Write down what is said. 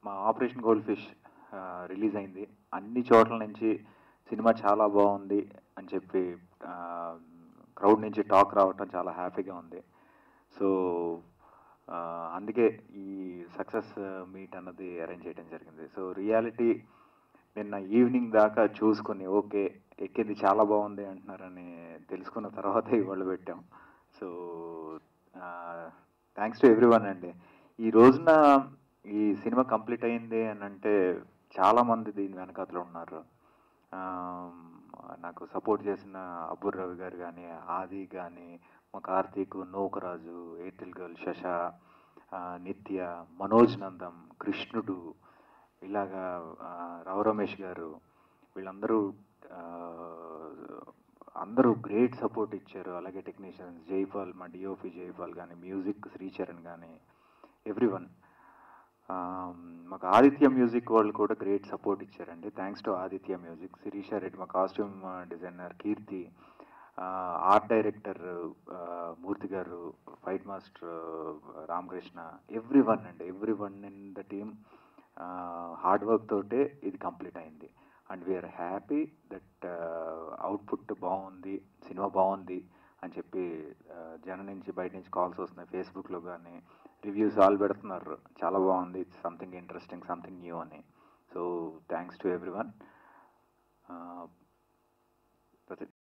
మా operation gold fish release అయింది అన్ని చోట్ల నుంచి సినిమా చాలా బాగుంది అని చెప్పి క్రౌడ్ నుంచి టాక్ రావటం చాలా హ్యాపీగా ఉంది సో ఆ, అందుకే ఈ సక్సెస్ మీట్ అన్నది అరేంజ్ చేయడం జరిగింది సో రియాలిటీ నిన్న ఈవినింగ్ దాకా చూసుకొని ఓకే ఎక్కింది చాలా బాగుంది అంటున్నారని తెలుసుకున్న తర్వాత ఇవాళ పెట్టాం so thanks to everyone అండి ఈ రోజున ఈ సినిమా కంప్లీట్ అయింది అని అంటే చాలామంది దీని వెనకాతలో ఉన్నారు ఆ, నాకు సపోర్ట్ చేసిన అబ్బుర్ రవి గారు కానీ ఆది కానీ మా కార్తీక్ నూకరాజు ఎయిర్టెల్ గర్ల్ శశ ఆ, నిత్య మనోజ్ నందం కృష్ణుడు ఇలాగా ఆ, రావు రమేష్ గారు వీళ్ళందరూ ఆ, అందరూ గ్రేట్ సపోర్ట్ ఇచ్చారు అలాగే టెక్నీషియన్స్ జైపాల్ మా డిఓపి జైపాల్ కానీ మ్యూజిక్ శ్రీచరణ్ కానీ ఎవ్రీ వన్ మాకు ఆదిత్య మ్యూజిక్ వాళ్ళు కూడా గ్రేట్ సపోర్ట్ ఇచ్చారండి thanks to Aditya music Sirisha Reddy మా costume designer Keerthi art director Murthy garu fight master Ramakrishna everyone అండి everyone in the team hard work తోటే ఇది కంప్లీట్ అయింది and we are happy that output బాగుంది సినిమా బాగుంది అని చెప్పి ఆ, జనం నుంచి బయట నుంచి కాల్స్ వస్తున్నాయి ఫేస్బుక్లో కానీ రివ్యూస్ ఆల్ పెడుతున్నారు చాలా బాగుంది it's something interesting something new అని so thanks to every one